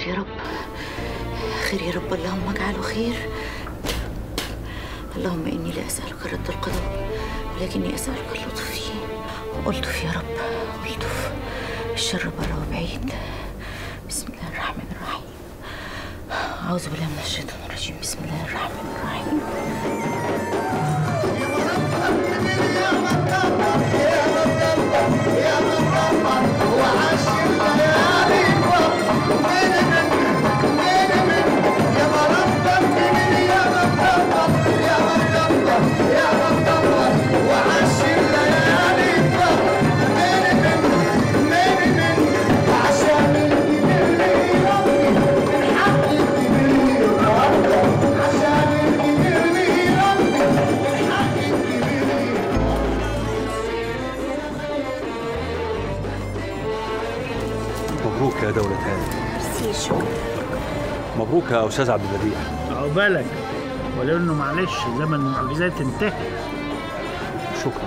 خير يا رب خير يا رب اللهم اجعله خير اللهم اني لا اسالك رد القضاء ولكني اسالك اللطف فيه الطف يا رب الطف الشر بره وبعيد بسم الله الرحمن الرحيم اعوذ بالله من الشيطان الرجيم بسم الله الرحمن الرحيم مبروك يا دولة هاني ميرسي شكرا مبروك يا أستاذ عبد البديع عقبالك ولو انه معلش زمن المعجزات انتهى شكرا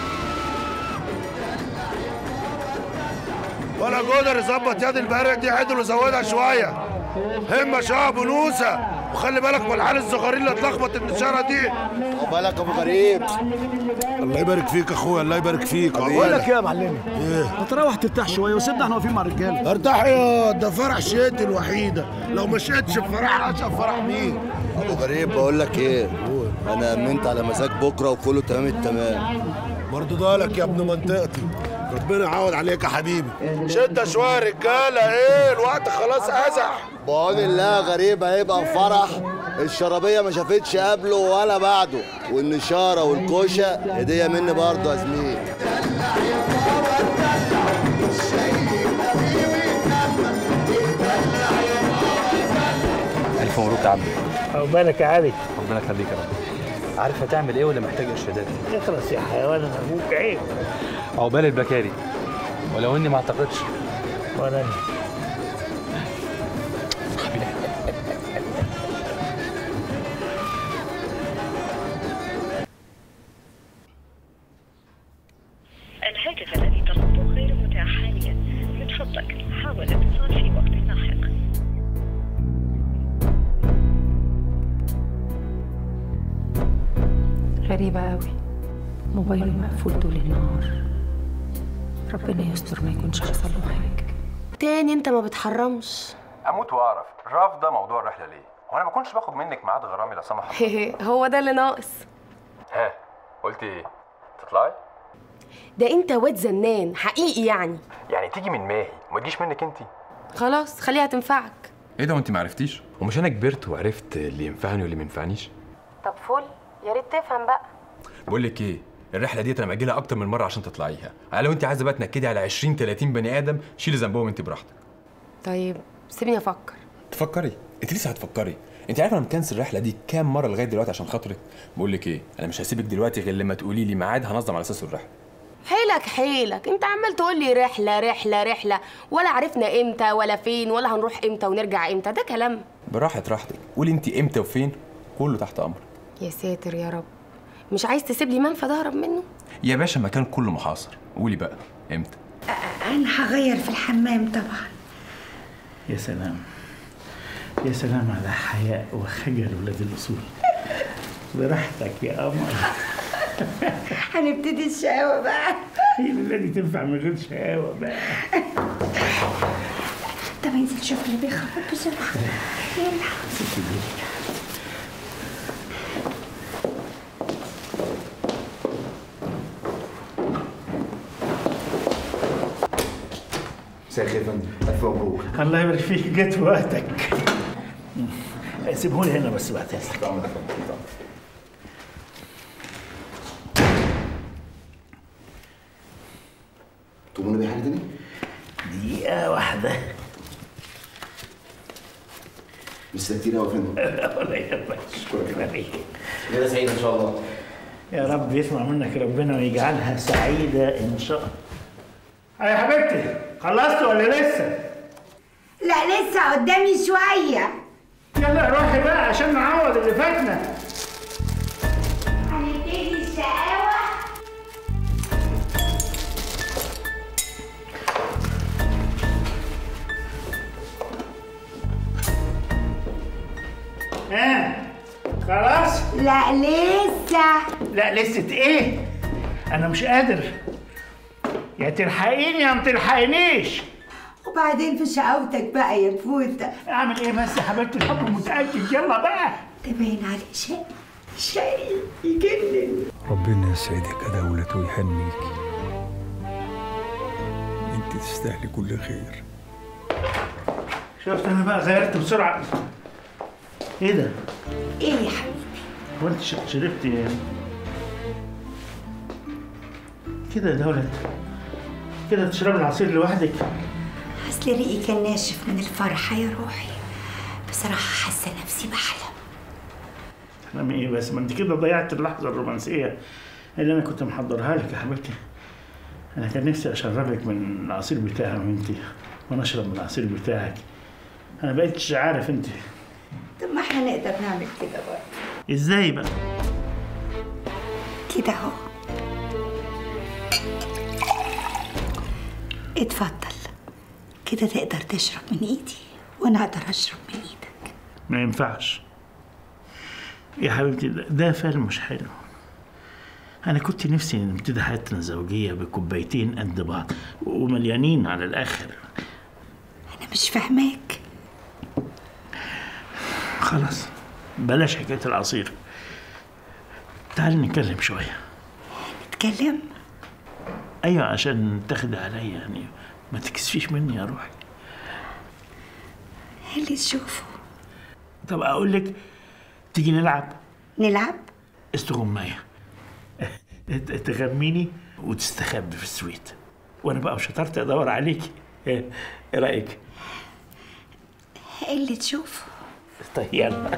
ولا جودر يظبط يد البارع دي عدل وزودها شويه همه شويه ابو نوسه وخلي بالك من العيال الصغيرين اللي اتلخبط النشاره دي عقبالك يا ابو غريب الله يبارك فيك اخويا الله يبارك فيك بقول لك ايه يا معلمي ايه ما تروح ترتاح شويه وسيبنا احنا واقفين مع الرجاله ارتاح يا ده فرح شيتي الوحيده لو ما شيتش في فرح اشرف فرح مين ابو غريب بقول لك ايه انا امنت على مزاج بكره وكله تمام التمام برضه ضالك يا ابن منطقتي ربنا يعوض عليك يا حبيبي شده شويه يا رجاله ايه الوقت خلاص ازح بعون الله غريب هيبقى فرح الشرابيه ما شافتش قبله ولا بعده والنشاره والكوشه هديه مني برضه يا زميل ألف مبروك يا عبد عقبالك يا علي ربنا يخليك يا رب عارف هتعمل إيه ولا محتاج إرشادات اخلص يا حيوان انا ابوك عيب عقبال البكاري ولو إني ما أعتقدش ولا انا الهاتف الذي تلقته غير متاح حاليا من فضلك حاول الاتصال في وقت لاحق غريبة قوي موبايله مقفول طول النهار ربنا يستر ما يكونش حصل له حاجة تاني انت ما بتحرمش اموت واعرف رافضه موضوع الرحله ليه هو انا ما كنتش باخد منك ميعاد غرامي لا سمح الله هو ده اللي ناقص ها قلت ايه تطلعي ده انت واد زنان حقيقي يعني يعني تيجي من ماهي وما تجيش منك انت خلاص خليها تنفعك ايه ده وانت ما عرفتيش ومش انا كبرت وعرفت اللي ينفعني واللي ما ينفعنيش طب فل يا ريت تفهم بقى بقول لك ايه الرحله ديت انا ماجلها اكتر من مره عشان تطلعيها على لو انت عايزه بقى تنكدي على 20 30 بني ادم شيلي ذنبهم انت براحتك طيب سيبني افكر تفكري انت لسه هتفكري انت عارفه انا مكنسل الرحله دي كام مره لغايه دلوقتي عشان خاطرك بقول لك ايه انا مش هسيبك دلوقتي غير لما تقولي لي ميعاد هنظم على اساسه الرحله حيلك حيلك انت عمال تقول لي رحله رحله رحله ولا عرفنا امتى ولا فين ولا هنروح امتى ونرجع امتى ده كلام براحه راحتك قولي انت امتى وفين كله تحت امرك يا ساتر يا رب مش عايز تسيب لي منفذ اهرب منه يا باشا مكان كله محاصر قولي بقى امتى أنا هغير في الحمام طبعا يا سلام يا سلام على حياء وخجل ولاد الاصول براحتك يا قمر هنبتدي الشقاوة بقى هي الذي تنفع من غير شقاوه بقى طب انزل شوف اللي بيخبط بسرعة يلا مساء الخير يا فندم الف مبروك الله يبارك فيك جيت في وقتك سيبهولي هنا بس بعد اذنك تؤمرني بحاجه تاني؟ دقيقة واحدة لسه كتير قوي يا فندم ولا يهمك شكرا ليك ليله سعيده ان شاء الله يا رب يسمع منك ربنا ويجعلها سعيدة إن شاء الله يا حبيبتي خلصت ولا لسه؟ لا لسه قدامي شوية يلا روحي بقى عشان نعوض اللي فاتنا هنبتدي الشقاوة لا لسه لا لسه ايه انا مش قادر يا تلحقيني يا ما تلحقينيش وبعدين في شقاوتك بقى يا فوتة اعمل ايه بس يا حبيبتي الحب متاكد يلا بقى ده باين عليه شيء شيء يجنن ربنا يسعدك يا دولة ويهنيكي انت تستاهلي كل خير شفت انا بقى غيرت بسرعه ايه ده ايه يا حبيبي هو انت ش- شربتي كده يا دولة كده تشربي العصير لوحدك اصل ريقي كان ناشف من الفرحة يا روحي بصراحة حاسة نفسي بحلم احلامي ايه بس ما انت كده ضيعت اللحظه الرومانسيه اللي انا كنت محضرها لك يا حبيبتي انا كان نفسي اشربك من العصير بتاعي وانت وانا اشرب من العصير بتاعك انا بقيتش عارف انت طب ما احنا نقدر نعمل كده برضه ازاي بقى كده اهو اتفضل كده تقدر تشرب من ايدي وانا اقدر اشرب من ايدك ما ينفعش يا حبيبتي ده- ده فعل مش حلو انا كنت نفسي نبتدي حياتنا الزوجيه بكوبايتين قد بعض ومليانين على الاخر انا مش فاهماك خلاص بلاش حكايه العصير تعال نتكلم شويه نتكلم ايوه عشان تاخدي عليا يعني ما تكسفيش مني يا روحي اللي تشوفه طب اقول لك تيجي نلعب نلعب استغمايه تغميني وتستخبي في السويت وانا بقى شطرت ادور عليكي ايه إيه رايك اللي تشوفه طيب يلا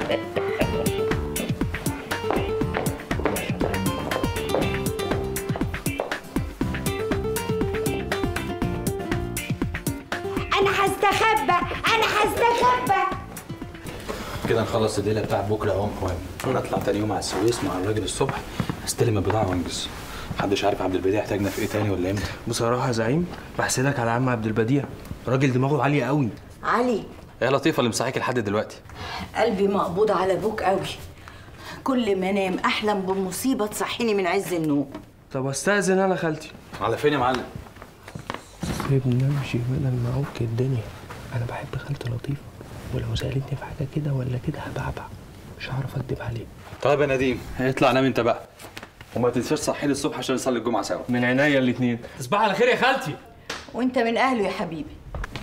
انا هستخبى انا هستخبى كده نخلص الليله بتاعت بكره اهو مهم انا اطلع تاني يوم على السويس مع الراجل الصبح استلم البضاعه وانجز محدش عارف عبد البديع احتاجنا في ايه تاني ولا امتى بصراحه يا زعيم بحسدك على عم عبد البديع راجل دماغه عاليه قوي علي يا لطيفه اللي مصحيك لحد دلوقتي قلبي مقبوض على ابوك قوي كل ما انام احلم بمصيبه تصحيني من عز النوم طب استاذن انا خالتي على فين يا معلم سيبني امشي بدل ما اعك الدنيا انا بحب خالتي لطيفه ولو سالتني في حاجه كده ولا كده هبعبع مش هعرف اكدب عليه طيب يا نديم اطلع نام انت بقى وما تنساش تصحيني الصبح عشان نصلي الجمعه سوا من عينيا الاثنين تصبح على خير يا خالتي وانت من اهله يا حبيبي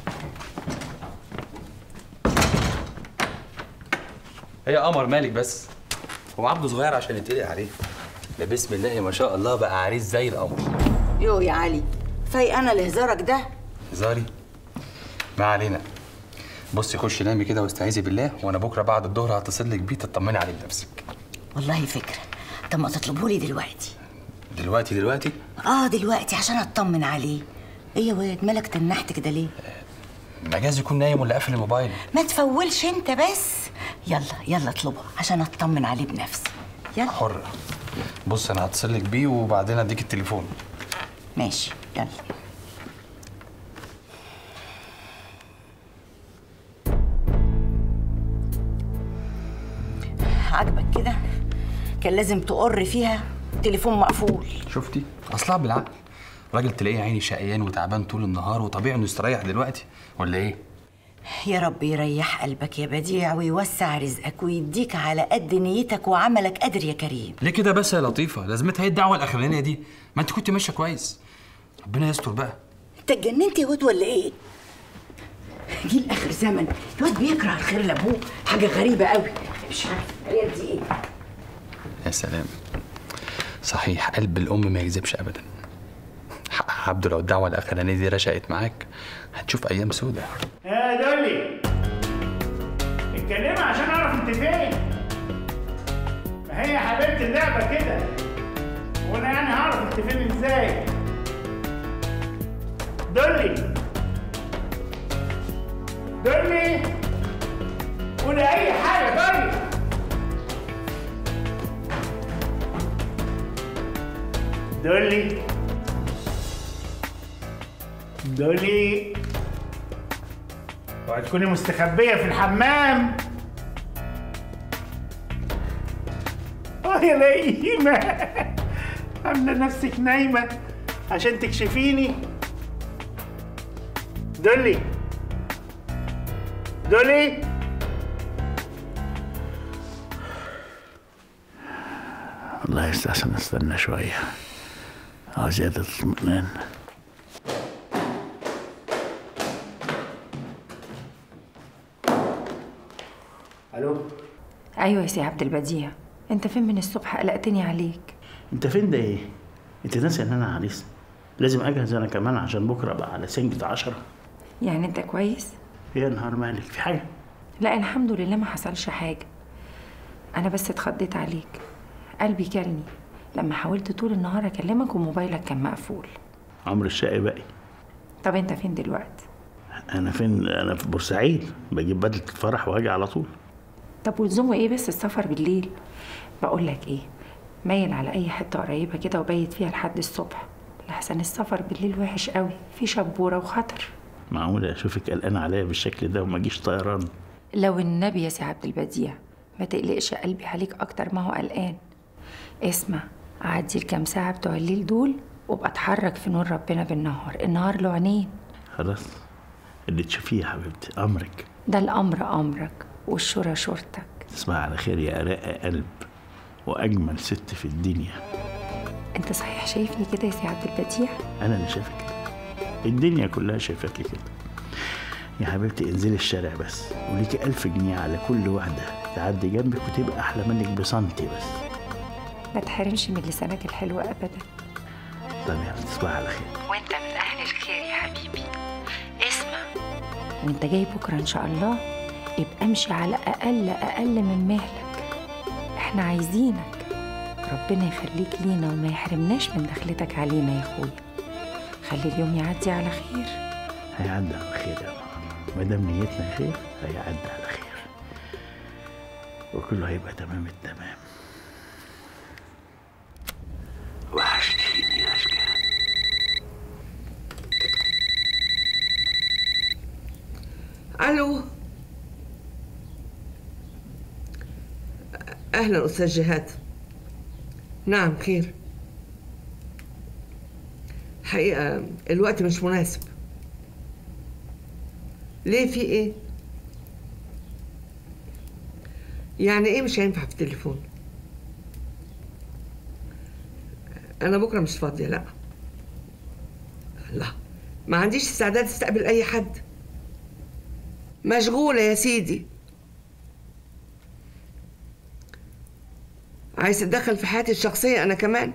هي قمر مالك بس هو عبده صغير عشان يتقلق عليه ده بسم الله ما شاء الله بقى عريس زي القمر يو يا علي فاي انا لهزارك ده زاري ما علينا بصي خشي نامي كده واستعيذي بالله وانا بكره بعد الظهر هتصل لك بيه تطمني عليه بنفسك والله فكره طب ما تطلبهولي دلوقتي دلوقتي دلوقتي اه دلوقتي عشان اطمن عليه ايه يا واد مالك تنحت كده ليه مجاز يكون نايم ولا قافل الموبايل ما تفولش انت بس يلا يلا اطلبه عشان اطمن عليه بنفسي يلا حر بص انا هتصل لك بيه وبعدين اديك التليفون ماشي يلا عاجبك كده كان لازم تقر فيها تليفون مقفول شفتي اصلها بالعقل راجل تلاقيه عيني شقيان وتعبان طول النهار وطبيعي انه يستريح دلوقتي ولا ايه يا رب يريح قلبك يا بديع ويوسع رزقك ويديك على قد نيتك وعملك قادر يا كريم ليه كده بس يا لطيفه لازمتها ايه الدعوه الاخرانيه دي ما انت كنت ماشيه كويس ربنا يستر بقى انت اتجننت يا واد ولا ايه جيل اخر زمن الواد بيكره الخير لابوه حاجه غريبه قوي مش عارف الحاجات دي ايه يا سلام صحيح قلب الام ما يكذبش ابدا حق عبده لو الدعوه الاخرانيه دي رشقت معاك هتشوف ايام سودة يا دولي اتكلمي عشان اعرف انت فين ما هي يا حبيبتي اللعبه كده وانا يعني هعرف انت فين ازاي دولي دولي قولي اي حاجه طيب دولي دولي اوعي تكوني مستخبيه في الحمام اه يا نايمة عاملة نفسك نايمة عشان تكشفيني دولي دولي والله يستحسن استنى شوية اه زيادة اطمئنان الو ايوه يا سي عبد البديع انت فين من الصبح قلقتني عليك انت فين ده ايه؟ انت ناسي ان انا عريس لازم اجهز انا كمان عشان بكره ابقى على سنجة عشرة يعني انت كويس يا نهار مالك في حاجة لا الحمد لله ما حصلش حاجه انا بس اتخضيت عليك قلبي كلني لما حاولت طول النهار اكلمك وموبايلك كان مقفول عمرو الشقي باقي طب انت فين دلوقتي انا فين انا في بورسعيد بجيب بدلة الفرح واجي على طول طب ولزومه ايه بس السفر بالليل بقول لك ايه ميل على اي حته قريبه كده وبيت فيها لحد الصبح لحسن السفر بالليل وحش قوي في شبوره وخطر معقول اشوفك قلقانة عليا بالشكل ده وما اجيش طيران لو النبي يا سي عبد البديع ما تقلقش قلبي عليك اكتر ما هو قلقان اسمع عدي الكام ساعه بتوع الليل دول وابقى اتحرك في نور ربنا بالنهار النهار له عينين خلاص اللي تشوفيه يا حبيبتي امرك ده الامر امرك والشورى شورتك تصبح على خير يا أراء قلب واجمل ست في الدنيا انت صحيح شايفني كده يا سي عبد البديع انا اللي شايفك كده الدنيا كلها شايفاكي كده يا حبيبتي انزلي الشارع بس وليكي ألف جنيه على كل واحدة تعدي جنبك وتبقى أحلى منك بسنتي بس ما تحرمش من لسانك الحلو ابدا طب يلا تصبح على خير وانت من اهل الخير يا حبيبي اسمع وانت جاي بكره ان شاء الله يبقى امشي على اقل اقل من مهلك احنا عايزينك ربنا يخليك لينا وما يحرمناش من دخلتك علينا يا اخويا خلي اليوم يعدي على خير هيعدي على خير يا ماما ما دام نيتنا خير هيعدي على خير وكله هيبقى تمام التمام وحشتيني يا اشجان الو اهلا استاذ جهاد نعم خير حقيقه الوقت مش مناسب ليه في ايه يعني ايه مش هينفع في التليفون انا بكره مش فاضيه لا لا ما عنديش استعداد استقبل اي حد مشغولة يا سيدي عايز تتدخل في حياتي الشخصية أنا كمان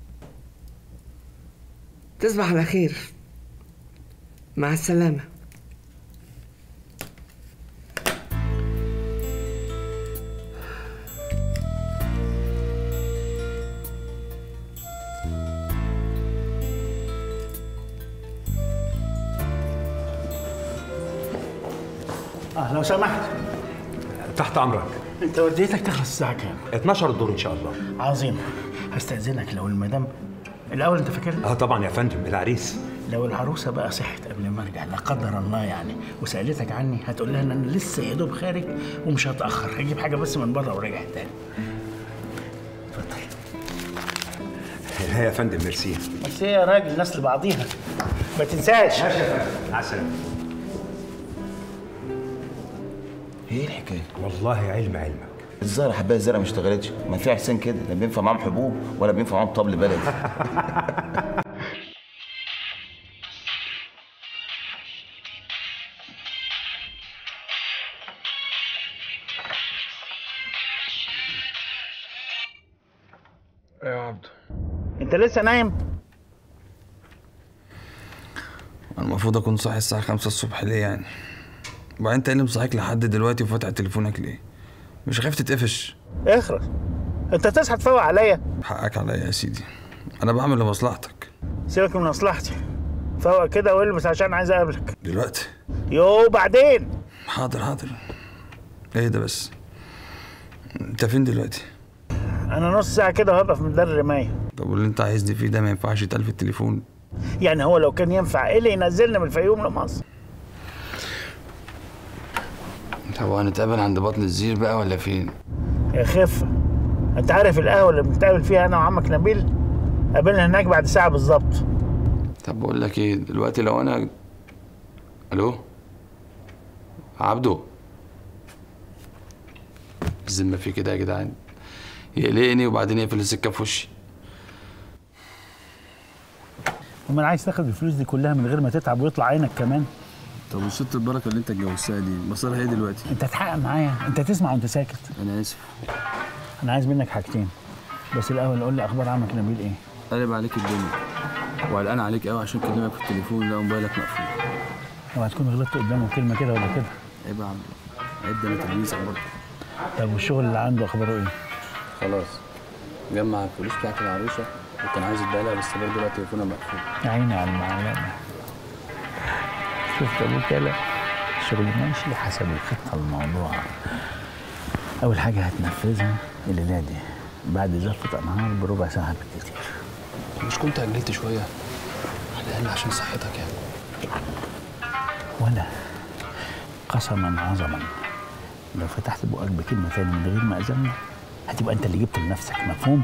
تصبح على خير مع السلامة اه لو سمحت تحت امرك انت ورديتك تخلص الساعة كام؟ 12 الدور ان شاء الله عظيم هستأذنك لو المدام الأول أنت فاكر؟ اه طبعا يا فندم العريس لو العروسة بقى صحت قبل ما أرجع لا قدر الله يعني وسألتك عني هتقول لها إن أنا لسه يا دوب خارج ومش هتأخر هجيب حاجة بس من بره وراجع تاني لا يا فندم ميرسي بس هي يا راجل الناس لبعضيها ما تنساش ماشي يا فندم مع السلامه ايه الحكايه؟ والله علم علمك الزهره حبايه الزرقاء ما اشتغلتش ما في حسين كده لا بينفع معاهم حبوب ولا بينفع معاهم طبل بلدي ايه يا عبده أنت لسه نايم؟ انا المفروض اكون صاحي الساعه 5 الصبح ليه يعني وبعدين انت إيه اللي مصحيك لحد دلوقتي وفاتح تليفونك ليه مش خايف تتقفش اخرس أنت تصحى تفوق عليا حقك عليا يا سيدي انا بعمل لمصلحتك سيبك من مصلحتي فوق كده والبس عشان عايز أقابلك دلوقتي يو بعدين حاضر حاضر ايه ده بس انت فين دلوقتي أنا نص ساعة كده وهبقى في ميدان الرماية طب واللي انت عايزني فيه ده ما ينفعش يتقال في التليفون يعني هو لو كان ينفع إيه اللي ينزلنا من الفيوم لمصر؟ طب هنتقابل عند بطن الزير بقى ولا فين يا خفة انت عارف القهوه اللي بنتقابل فيها انا وعمك نبيل قابلنا هناك بعد ساعه بالظبط طب بقول لك ايه دلوقتي لو انا الو عبدو الذمه في كده يا جدعان يقلقني وبعدين يقفل السكه في وشي امال عايز تاخد الفلوس دي كلها من غير ما تتعب ويطلع عينك كمان طب وست البركه اللي انت اتجوزتها دي مصيرها ايه دلوقتي؟ انت تحقق معايا انت تسمع وانت ساكت انا اسف انا عايز منك حاجتين بس الاول قول لي اخبار عمك نبيل ايه قلب عليك الدنيا وقلقان عليك قوي عشان كلمك في التليفون لقى موبايلك مقفول اوعى تكون غلطت قدامه كلمه كده ولا كده عيب يا عم عيب ده انا تلميذك برضه طب والشغل اللي عنده اخباره ايه خلاص جمع الفلوس بتاعت العروسه وكان عايز يديها لها بس برضه دلوقتي تليفونها مقفول يا عيني على المعلمه شفت ابوك يلا الشغل ماشي حسب الخطه الموضوع اول حاجه هتنفذها الليله دي بعد زفة انهار بربع ساعه بالكتير مش كنت اجلت شويه على الاقل عشان صحتك يعني ولا قسما عظما لو فتحت بقك بكلمه تاني من غير ما اذن هتبقى انت اللي جبت لنفسك مفهوم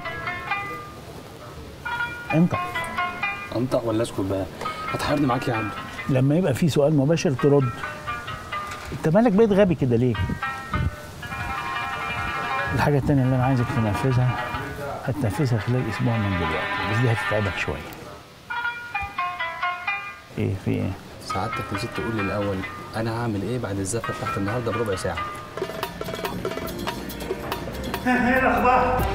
انت انطق ولا اسكت بقى هتحارني معاك يا عبدو لما يبقى في سؤال مباشر ترد انت مالك بقيت غبي كده ليه الحاجه التانية اللي انا عايزك تنفذها هتنفذها خلال اسبوع من دلوقتي بس دي هتتعبك شويه ايه في ايه سعادتك نسيت تقول لي الاول انا هعمل ايه بعد الزفه بتاعت النهارده بربع ساعه ايه الاخبار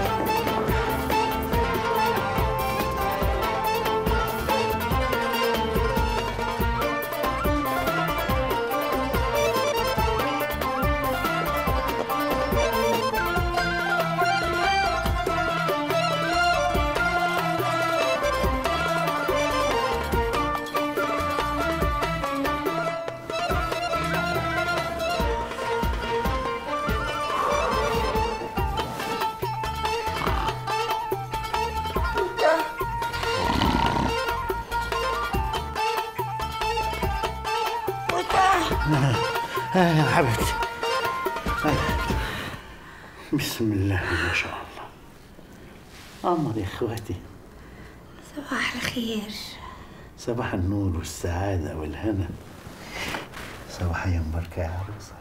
آه يا حبيبتي آه. بسم الله ما شاء الله أمر يا إخواتي صباح الخير صباح النور والسعادة والهنا صباحيا مباركة يا عروسة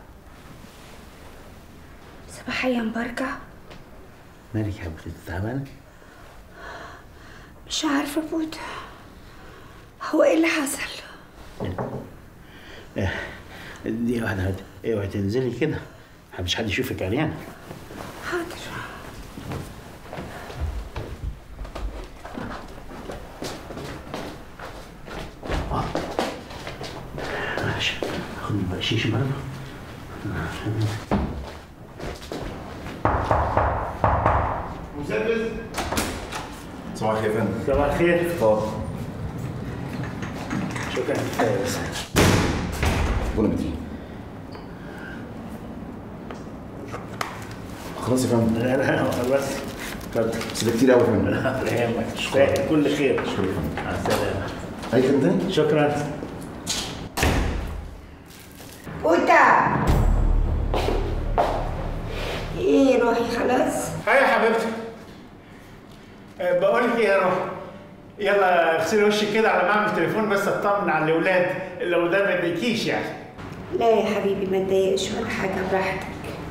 صباحيا مباركة مالك يا حبيبتي تعبانة؟ مش عارفة بود هو ايه اللي حصل آه، دي واحدة هات اوعي تنزلي كده مش حد يشوفك عريانة حاضر ماشي خد بقشيش برضه مسدس صباح الخير يا فندم صباح الخير فطار شكرا كفاية بس بونا متين خلاص يا فندم لا لا بس اتفضل بس ده كتير قوي يا فندم لا يهمك تستاهل كل خير شكرا مع السلامة اي خدمه تاني؟ شكرا بوتا ايه روحي خلاص هاي يا حبيبتي أه، بقول لك ايه يا روح يلا اغسلي وشك كده على ما اعمل تليفون بس اطمن على الاولاد لو ده ما يضايقكيش يعني لا يا حبيبي ما تضايقش ولا حاجة براحتك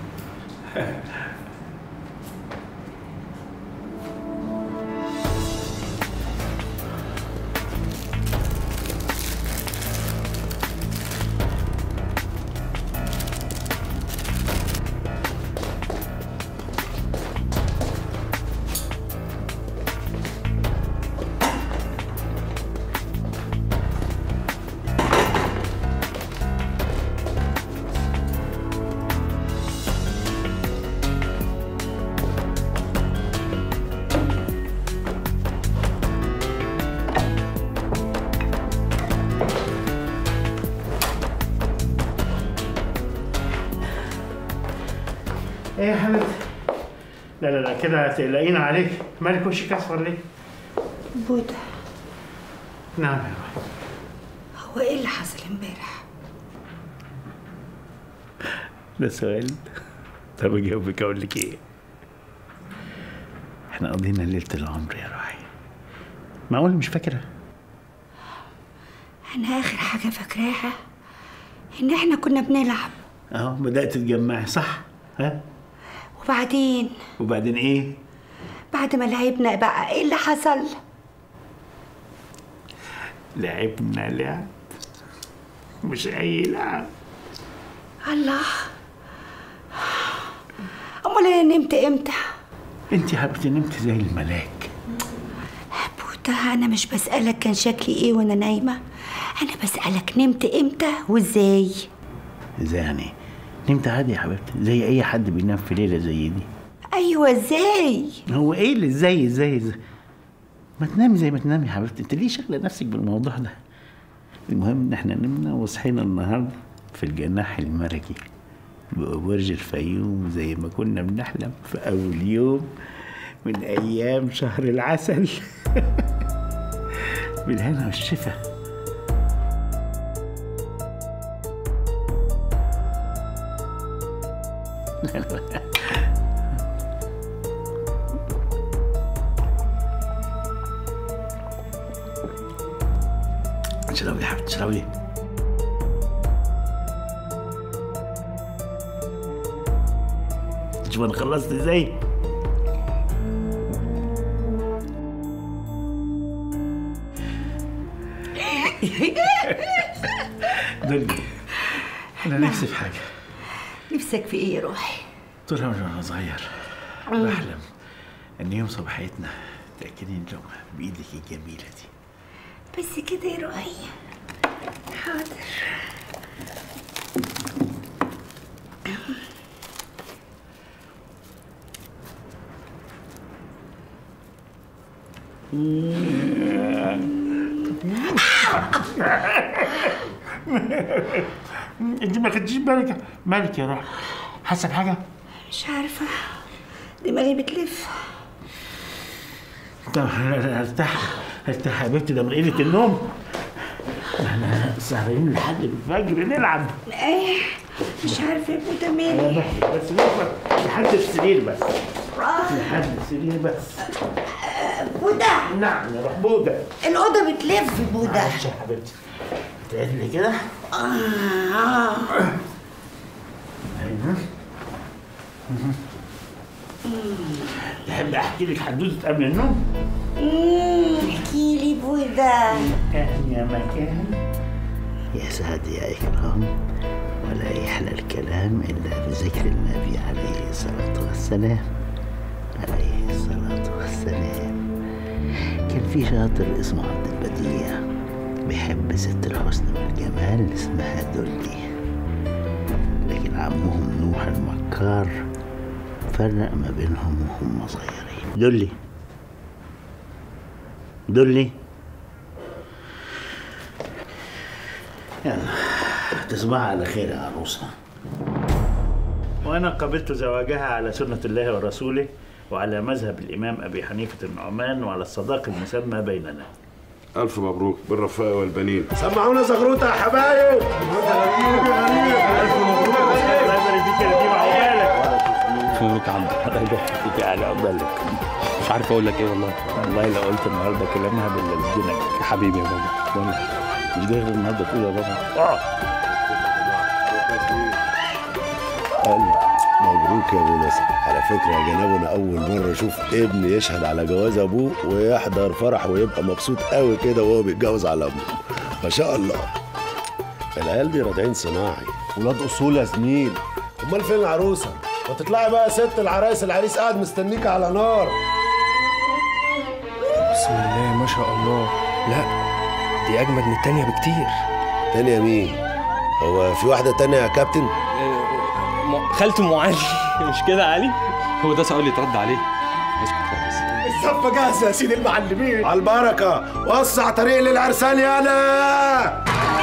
ايه يا حبيبتي لا لا لا كده تقلقين عليك مالك وشك اصفر ليه؟ بوتا نعم يا روح هو ايه اللي حصل امبارح ده سؤال طب اجاوبك اقول لك ايه احنا قضينا ليله العمر يا روحي معقول مش فاكره انا اخر حاجه فاكراها ان احنا كنا بنلعب اهو بدات تتجمعي صح ها وبعدين وبعدين ايه بعد ما لعبنا بقى ايه اللي حصل لعبنا لعب مش اي لعب الله امال انا نمت امتى انت يا حبيبتي نمت زي الملاك بوتا انا مش بسالك كان شكلي ايه وانا نايمه انا بسالك نمت امتى وازاي ازاي يعني نمت عادي يا حبيبتي زي اي حد بينام في ليله زي دي ايوه ازاي هو ايه اللي ازاي ازاي ازاي ما تنامي زي ما تنامي يا حبيبتي انت ليه شغله نفسك بالموضوع ده المهم ان احنا نمنا وصحينا النهارده في الجناح الملكي ببرج الفيوم زي ما كنا بنحلم في اول يوم من ايام شهر العسل بالهنا والشفا اشربي يا حبيبتي اشربي شوف انا خلصت ازاي دولي انا نفسي في حاجه نفسك في ايه يا روحي طول عمري وانا صغير بحلم ان يوم صباحيتنا تاكلين لقمه بايدك الجميله دي بس كده يا روحي حاضر انت ما خدتيش بالك مالك يا روح حاسه بحاجه مش عارفه دماغي بتلف طب ارتاح ارتاح يا بنتي ده من قله النوم احنا سهرانين لحد الفجر نلعب ايه مش عارفه يا بوتا انا مالي بحكي بس نقدر لحد السرير بس لحد السرير بس بودا نعم يا روح بوده الاوضه بتلف بودا معلش يا حبيبتي تعدلي كده آه. ايوه تحب احكي لك حدوته قبل النوم؟ احكي لي بودا مكان يا مكان يا سعد يا إكرام ولا يحلى الكلام إلا بذكر النبي عليه الصلاة والسلام عليه الصلاة والسلام كان في شاطر اسمه عبد البديع بيحب ست الحسن والجمال اسمها دولي لكن عمهم نوح المكار فرق ما بينهم وهم صغيرين دولي دولي يلا تصبح على خير يا عروسة وأنا قبلت زواجها على سنة الله ورسوله وعلى مذهب الإمام أبي حنيفة النعمان وعلى الصداق المسمى بيننا ألف مبروك بالرفاء والبنين سمعونا زغروطة يا حبايب ألف مبروك الله يبارك فيك يا نديم عقبالك مبروك يا عم الله يبارك فيك على عقبالك مش عارف اقول لك ايه والله والله لو قلت النهارده كلام هبل للجنك يا حبيبي يا بابا والله مش جاي غير النهارده تقول يا بابا اه مبروك يا ابو نصر على فكرة يا جنابنا أول مرة أشوف ابن يشهد على جواز أبوه ويحضر فرح ويبقى مبسوط قوي كده وهو بيتجوز على أبوه ما شاء الله العيال دي راجعين صناعي ولاد أصول يا زميل أمال فين العروسة؟ ما تطلعي بقى يا ست العرايس العريس قاعد مستنيك على نار بسم الله ما شاء الله لا دي اجمد من التانية بكتير تانية مين؟ هو في واحدة تانية يا كابتن؟ خالته ام علي مش كده يا علي هو ده سؤال يترد عليه اسكت خالص الصفة جاهزة يا سيدي المعلمين على البركة وسع طريق للعرسان يالا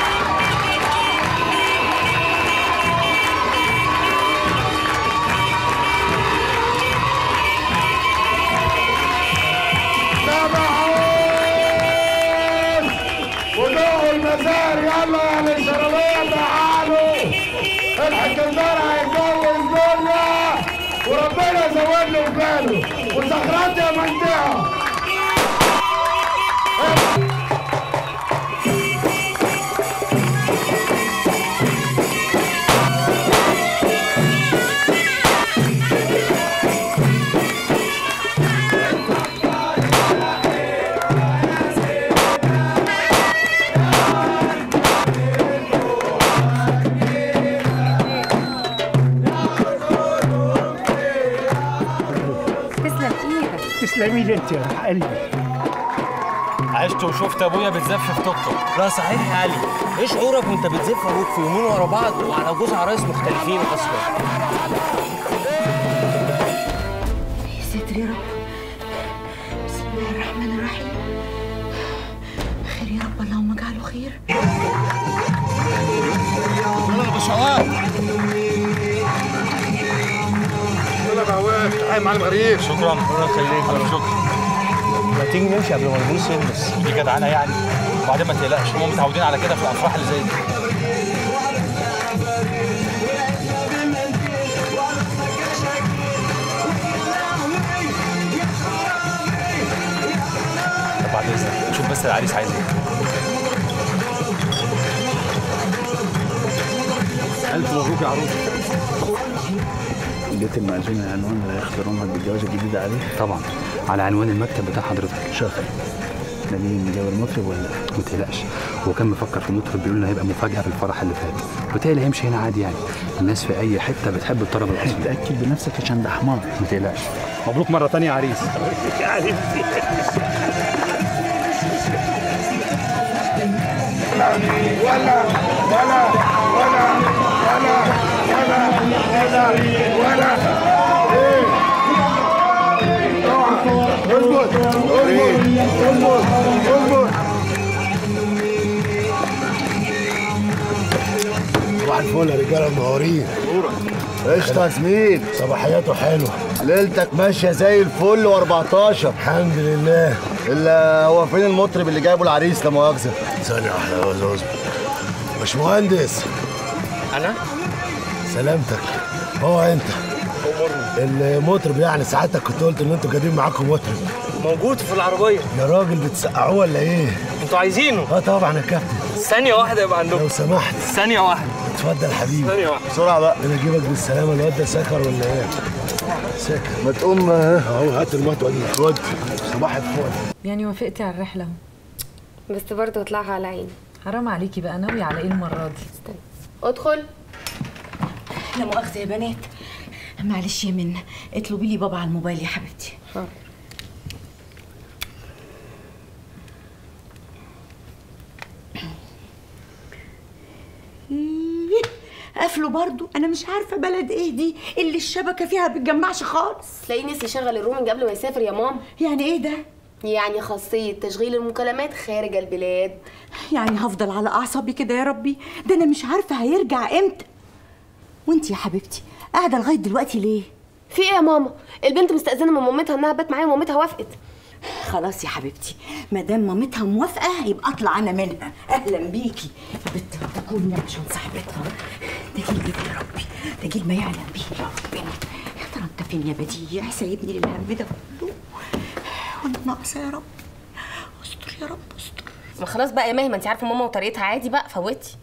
تابعون ودوقوا المزار يلا يا الشربية تعالوا الحاج الزرع هيتجوز دنيا وربنا يزود له باله زغرات يا منطقة تسلم ايدك تسلمي لي انت يا روح قلبي عشت وشفت ابويا بتزف في توك توك لا صحيح يا علي ايه شعورك وانت بتزف ابوك في يومين ورا بعض وعلى جوز عرايس مختلفين اصلا يا ساتر يا رب بسم الله الرحمن الرحيم خير يا رب اللهم اجعله خير يلا بشوات يلا بعواد تعالى يا معلم غريب شكرا الله يخليك شكرا ما تيجي نمشي قبل ما البوليس يلبس دي جدعانه يعني وبعدين ما تقلقش هم متعودين على كده في الافراح اللي زي دي طب بعد اذنك شوف بس العريس عايز ايه الف مبروك يا عروس اديت المأذون العنوان اللي هيختارونها بالجوازه الجديده عليه طبعا على عنوان المكتب بتاع حضرتك شاطر ده مين جاب المطرب ولا ما تقلقش هو كان مفكر في مطرب بيقول لنا هيبقى مفاجاه في الفرح اللي فات وتالي هيمشي هنا عادي يعني الناس في اي حته بتحب الطرب الاصلي اتاكد بنفسك عشان ده حمار ما تقلقش مبروك مره تانية يا عريس يا عريسي ولا ولا ولا ولا ولا ولا ولا ايه اوعى اظبط اظبط اظبط اظبط صباح الفل يا رجاله منورين قشطة يا زميل صباحياته حلوة ليلتك ماشيه زي الفل و14 الحمد لله الا هو فين المطرب اللي جايبه العريس لا مؤاخذه ثانية واحدة يا زوز باشمهندس انا سلامتك هو انت المطرب يعني ساعتك كنت قلت ان انتوا جايبين معاكم مطرب موجود في العربيه يا راجل بتسقعوه ولا ايه؟ انتوا عايزينه اه طبعا يا كابتن ثانيه واحده يبقى عندكم لو سمحت ثانيه واحده اتفضل حبيبي ثانيه واحده بسرعه بقى انا اجيبك بالسلامه الواد ده سكر ولا ايه؟ سكر ما تقوم اهو هات المطوه دي خد صباح الفل يعني وافقتي على الرحله اهو بس برضه هطلعها على عيني حرام عليكي بقى ناوي على ايه المره دي ادخل لا مؤاخذة يا بنات معلش يا منى اطلبي لي بابا على الموبايل يا حبيبتي إيه، قافله برضو انا مش عارفه بلد ايه دي اللي الشبكه فيها بتجمعش خالص تلاقيه نسي يشغل الرومنج قبل ما يسافر يا ماما يعني ايه ده يعني خاصية تشغيل المكالمات خارج البلاد يعني هفضل على اعصابي كده يا ربي ده انا مش عارفه هيرجع امتى وانت يا حبيبتي قاعده لغايه دلوقتي ليه في ايه يا ماما البنت مستأذنة من مامتها انها بات معايا ومامتها وافقت خلاص يا حبيبتي ما دام مامتها موافقه يبقى اطلع انا منها اهلا بيكي بنت تكون عشان صاحبتها ده جيل ايه يا ربي ده جيل ما يعلم به يا ربنا يا ترى انت فين يا بديع سايبني للهم ده كله وانا ناقصه يا رب استر يا رب استر ما خلاص بقى يا ماهي ما انت عارفه ماما وطريقتها عادي بقى فوتي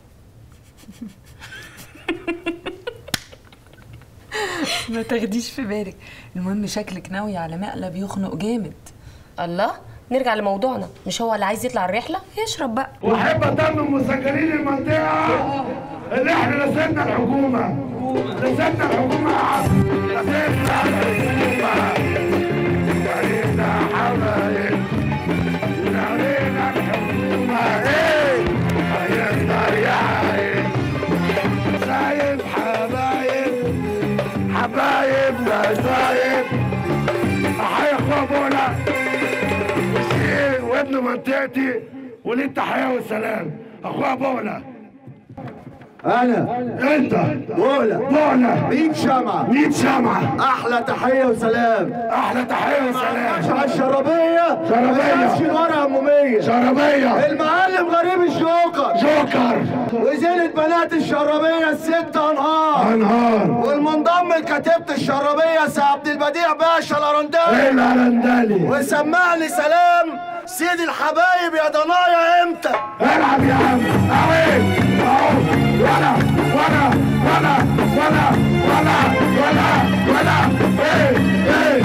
ما تاخديش في بالك المهم شكلك ناوي على مقلب يخنق جامد الله نرجع لموضوعنا مش هو اللي عايز يطلع الرحله يشرب بقى واحب اطمن مسجلين المنطقه اللي احنا لسنا الحكومه لسنا الحكومه يا عم لسنا الحكومه وعلينا حبايب وعلينا الحكومه ايه هيصدر يا عين سايب حبايب حبايبنا سايب هيخوا ابونا وشيل وابن منطقتي وليه التحيه والسلام اخويا بولا انا انت بولا بولا 100 شمعة 100 شمعة احلى تحية وسلام احلى تحية وسلام على الشرابية شرابية. ماشي ورا همومية شرابية. المعلم غريب الجوكر جوكر. وزينة بنات الشرابية الست انهار أنهار. والمنضم لكتيبة الشرابية سي عبد البديع باشا الارندالي إيه الأرندالي؟ وسمعني سلام سيدي الحبايب يا ضنايا امتى العب يا عم اهي اهو ولا ولا ولا ولا ولا ولا ولا ايه ايه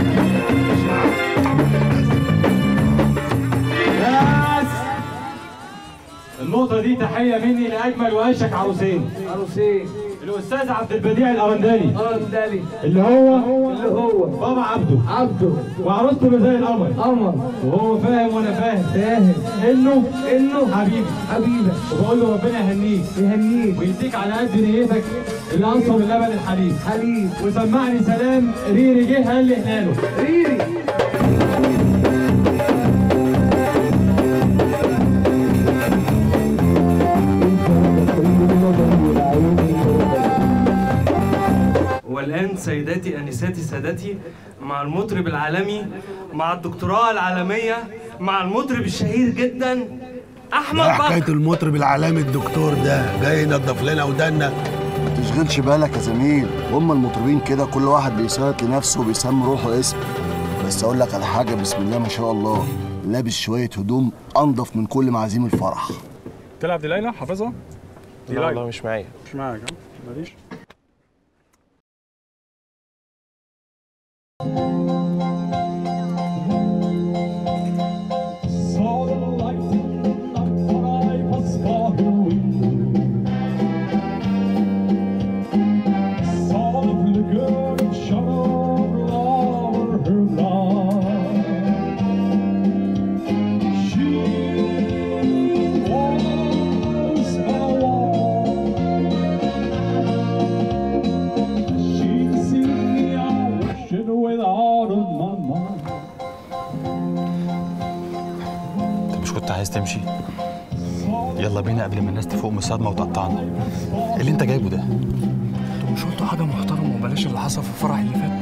النقطة دي تحية مني لأجمل وأشك عروسين عروسين الأستاذ عبد البديع الأرنداني أرندالي اللي هو اللي هو بابا عبده عبده وعروسته اللي زي القمر قمر وهو فاهم وأنا فاهم فاهم إنه إنه حبيبي حبيبك وبقول له ربنا يهنيك يهنيك ويديك على قد نيتك اللي أنصر من لبن الحليب حليب وسمعني سلام ريري جه قال لي هلاله ريري والآن سيداتي أنساتي سادتي مع المطرب العالمي مع الدكتوراه العالمية مع المطرب الشهير جدا أحمد ده حكايه بكر المطرب العالمي الدكتور ده جاي ينضف لنا ودنا ما تشغلش بالك يا زميل هم المطربين كده كل واحد بيصيط لنفسه وبيسمي روحه اسم بس اقول لك على حاجه بسم الله ما شاء الله لابس شويه هدوم انضف من كل معازيم الفرح تلعب دي ليلى حافظها؟ دي لا ليلى. والله مش معايا مش معاك ها؟ ماليش انت مش كنت عايز تمشي يلا بينا قبل ما الناس تفوق من الصدمه وتقطعنا إيه اللي انت جايبه ده انتوا مش قلتوا حاجه محترمه وبلاش اللي حصل في الفرح اللي فات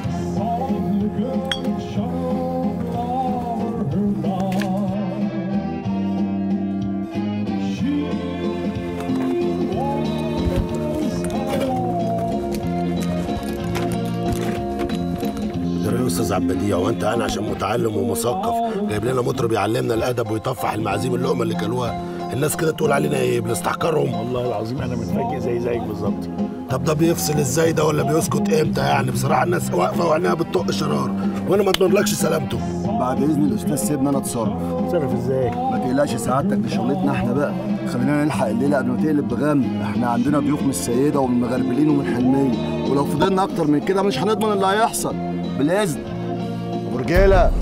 ده يا استاذ عبد البديع وانت انا عشان متعلم ومثقف جايب لنا مطرب يعلمنا الادب ويطفح المعازيم اللقمه اللي كلوها الناس كده تقول علينا ايه بنستحقرهم والله العظيم انا متفاجئ زي زيك بالظبط طب ده بيفصل ازاي ده ولا بيسكت امتى يعني بصراحه الناس واقفه وعينيها بتطق شرار وانا ما اضمنلكش سلامته بعد اذن الاستاذ سيبنا انا اتصرف اتصرف ازاي ما تقلقش سعادتك دي شغلتنا احنا بقى خلينا نلحق الليله قبل ما تقلب بغم احنا عندنا ضيوف من السيده ومن المغربلين ومن حلميه ولو فضلنا اكتر من كده مش هنضمن اللي هيحصل بالاذن ورجاله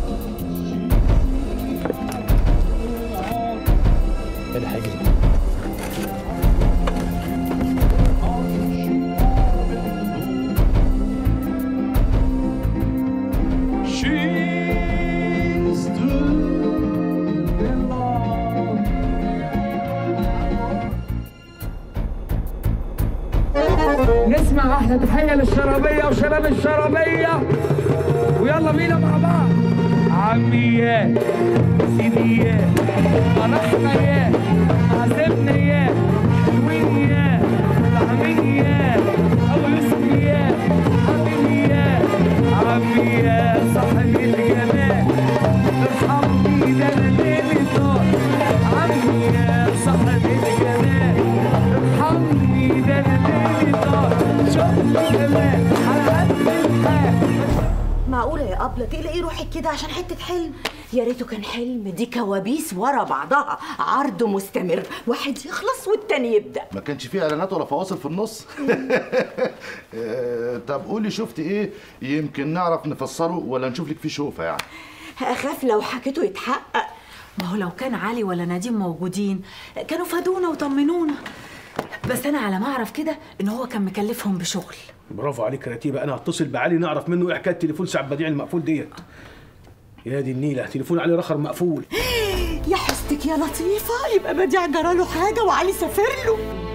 ايه الحاجه دي نسمع احلى تحيه للشرابيه وشباب الشرابيه ويلا بينا مع بعض عميات سيديات فرحنا يا عزمنا يا حلوين يا طعمين يا ابو يوسف يا حبيبي يا عمي يا صاحب الجمال ارحمني ده انا ليلي طار عمي يا صاحب الجمال ارحمني ده انا ليلي طار شوف الجمال على قد الحال معقولة يا أبلة تقلقي روحك كده عشان حتة حلم يا ريته كان حلم دي كوابيس ورا بعضها عرض مستمر واحد يخلص والتاني يبدأ ما كانش فيه اعلانات ولا فواصل في النص آه، طب قولي شفت ايه يمكن نعرف نفسره ولا نشوف لك فيه شوفه يعني أخاف لو حكيته يتحقق ما هو لو كان علي ولا نديم موجودين كانوا فادونا وطمنونا بس انا على ما اعرف كده ان هو كان مكلفهم بشغل برافو عليك يا رتيبه انا هتصل بعلي نعرف منه ايه حكايه تليفون سعد بديع المقفول ديت يا دي النيله تليفون علي رخر مقفول يا حستك يا لطيفة يبقى بديع جراله حاجة وعلي سافر له